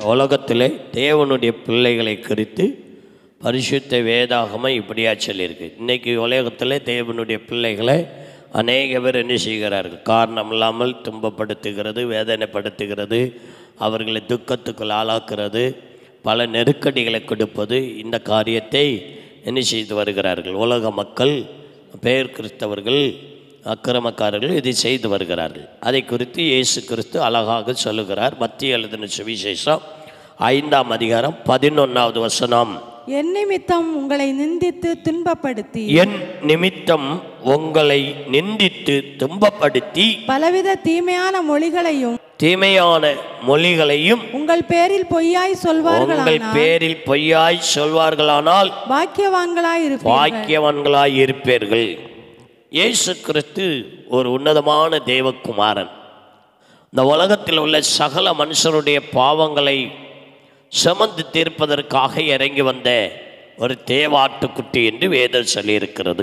உலகத்திலே தேவனுடைய பிள்ளைகளை குறித்து பரிசுத்த வேதாகமம் இப்படியா சொல்லியிருக்கு இன்னைக்கு உலகத்தில் தேவனுடைய பிள்ளைகளை அநேக பேர் என்ன செய்கிறார்கள் காரணம் இல்லாமல் துன்பப்படுத்துகிறது வேதனைப்படுத்துகிறது அவர்களை துக்கத்துக்குள் ஆளாக்குறது பல நெருக்கடிகளை கொடுப்பது இந்த காரியத்தை என்ன செய்து வருகிறார்கள் உலக மக்கள் பேர் கிறிஸ்தவர்கள் அக்கிரமக்காரர்கள் இதை செய்து வருகிறார்கள் அதை குறித்து இயேசு கிறிஸ்து அழகாக சொல்லுகிறார் மத்திய எழுதின சுவிசேஷம் ஐந்தாம் அதிகாரம் பதினொன்றாவது வசனம் என் நிமித்தம் உங்களை நிந்தித்து துன்பப்படுத்தி என் நிமித்தம் உங்களை நிந்தித்து துன்பப்படுத்தி பலவித தீமையான மொழிகளையும் தீமையான மொழிகளையும் உங்கள் பேரில் பொய்யாய் உங்கள் சொல்வார்களானால் பேரில் பொய்யாய் சொல்வார்களானால் பாக்கியவான்களாய் இருப்பீர்கள் பாக்கியவான்களாய் இருப்பீர்கள் இயேசு கிறிஸ்து ஒரு உன்னதமான தேவகுமாரன் இந்த உலகத்தில் உள்ள சகல மனுஷருடைய பாவங்களை சுமந்து தீர்ப்பதற்காக இறங்கி வந்த ஒரு தேவாட்டுக்குட்டி என்று வேதம் சொல்லியிருக்கிறது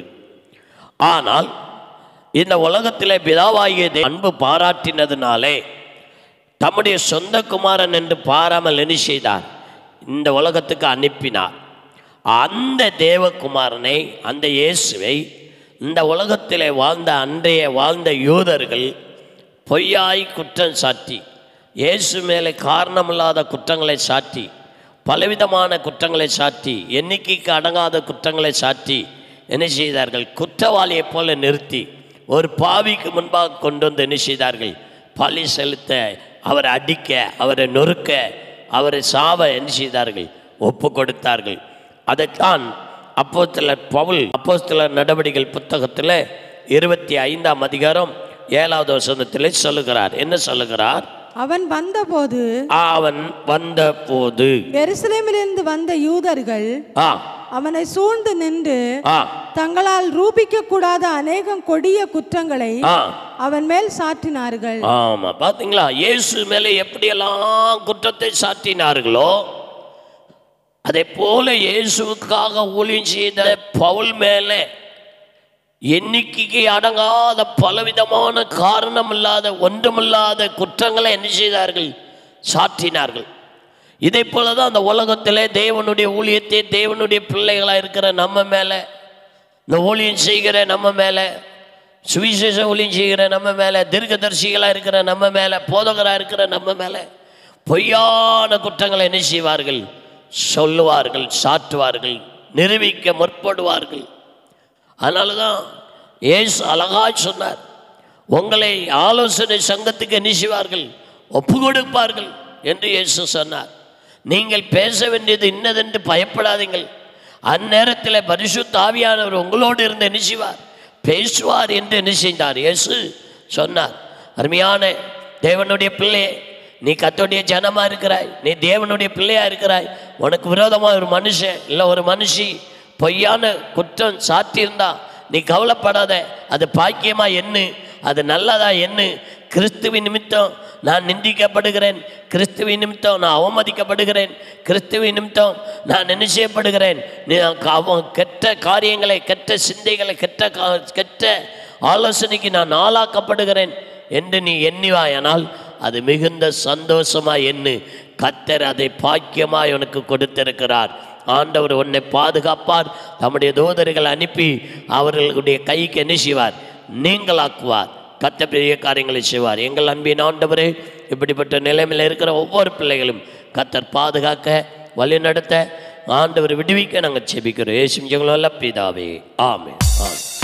ஆனால் இந்த உலகத்தில் பிதாவாகிய தே- அன்பு பாராட்டினதுனாலே தம்முடைய சொந்த குமாரன் என்று பாராமல் என்ன செய்தார் இந்த உலகத்துக்கு அனுப்பினார் அந்த தேவகுமாரனை அந்த இயேசுவை இந்த உலகத்திலே வாழ்ந்த அன்றைய வாழ்ந்த யூதர்கள் பொய்யாய் குற்றம் சாட்டி இயேசு மேலே காரணமில்லாத குற்றங்களை சாட்டி பலவிதமான குற்றங்களை சாட்டி எண்ணிக்கைக்கு அடங்காத குற்றங்களை சாட்டி என்ன செய்தார்கள் குற்றவாளியைப் போல நிறுத்தி ஒரு பாவிக்கு முன்பாக கொண்டு வந்து என்ன செய்தார்கள் பழி செலுத்த அவரை அடிக்க அவரை நொறுக்க அவரை சாவ என்ன செய்தார்கள் ஒப்பு கொடுத்தார்கள் அதைத்தான் அப்போஸ்தலர் பவுல் அப்போஸ்தலர் நடவடிக்கைகள் புத்தகத்தில் இருபத்தி ஐந்தாம் அதிகாரம் ஏழாவது வசனத்திலே சொல்லுகிறார் என்ன சொல்லுகிறார் அவன் வந்தபோது அவன் வந்த போது எருசலேமிலிருந்து வந்த யூதர்கள் ஆ அவனை சூழ்ந்து நின்று ஆ தங்களால் ரூபிக்க கூடாத அநேகம் கொடிய குற்றங்களை ஆ அவன் மேல் சாற்றினார்கள் ஆமா பாத்தீங்களா இயேசு மேலே எப்படியெல்லாம் குற்றத்தை சாட்டினார்களோ அதே போல இயேசுவுக்காக ஊழியம் செய்த பவுல் மேலே எண்ணிக்கைக்கு அடங்காத பலவிதமான காரணம் இல்லாத ஒன்றுமில்லாத குற்றங்களை என்ன செய்தார்கள் சாற்றினார்கள் இதே போல தான் அந்த உலகத்திலே தேவனுடைய ஊழியத்தை தேவனுடைய பிள்ளைகளாக இருக்கிற நம்ம மேலே இந்த ஊழியம் செய்கிற நம்ம மேலே சுவிசேஷ ஊழியம் செய்கிற நம்ம மேலே தீர்க்கதரிசிகளாக இருக்கிற நம்ம மேலே போதகராக இருக்கிற நம்ம மேலே பொய்யான குற்றங்களை என்ன செய்வார்கள் சொல்லுவார்கள் சாற்றுவார்கள் நிரூபிக்க முற்படுவார்கள் அதனால தான் ஏசு அழகாய் சொன்னார் உங்களை ஆலோசனை சங்கத்துக்கு என்ன செய்வார்கள் ஒப்பு கொடுப்பார்கள் என்று இயேசு சொன்னார் நீங்கள் பேச வேண்டியது இன்னதென்று பயப்படாதீங்கள் அந்நேரத்தில் பரிசுத்த ஆவியானவர் உங்களோடு இருந்து என்ன செய்வார் பேசுவார் என்று என்ன செய்தார் இயேசு சொன்னார் அருமையான தேவனுடைய பிள்ளையே நீ கத்தோடைய ஜனமாக இருக்கிறாய் நீ தேவனுடைய பிள்ளையா இருக்கிறாய் உனக்கு விரோதமாக ஒரு மனுஷன் இல்லை ஒரு மனுஷி பொய்யான குற்றம் சாத்தியிருந்தா நீ கவலைப்படாத அது பாக்கியமா எண்ணு அது நல்லதா எண்ணு கிறிஸ்துவின் நிமித்தம் நான் நிந்திக்கப்படுகிறேன் கிறிஸ்துவின் நிமித்தம் நான் அவமதிக்கப்படுகிறேன் கிறிஸ்துவின் நிமித்தம் நான் என்ன செய்யப்படுகிறேன் நீ அவன் கெட்ட காரியங்களை கெட்ட சிந்தைகளை கெட்ட கா- கெட்ட ஆலோசனைக்கு நான் ஆளாக்கப்படுகிறேன் என்று நீ எண்ணிவாயானால் அது மிகுந்த சந்தோஷமா எண்ணு கத்தர் அதை பாக்கியமாய் உனக்கு கொடுத்திருக்கிறார் ஆண்டவர் உன்னை பாதுகாப்பார் தம்முடைய தூதர்களை அனுப்பி அவர்களுடைய கைக்கு என்ன செய்வார் நீங்களாக்குவார் கத்த பெரிய காரியங்களை செய்வார் எங்கள் அன்பின் ஆண்டவரே இப்படிப்பட்ட நிலைமையில் இருக்கிற ஒவ்வொரு பிள்ளைகளும் கத்தர் பாதுகாக்க வழி நடத்த ஆண்டவர் விடுவிக்க நாங்கள் செபிக்கிறோம் ஏசும் ஜெகலோல்ல பிதாவே ஆமென் ஆமென்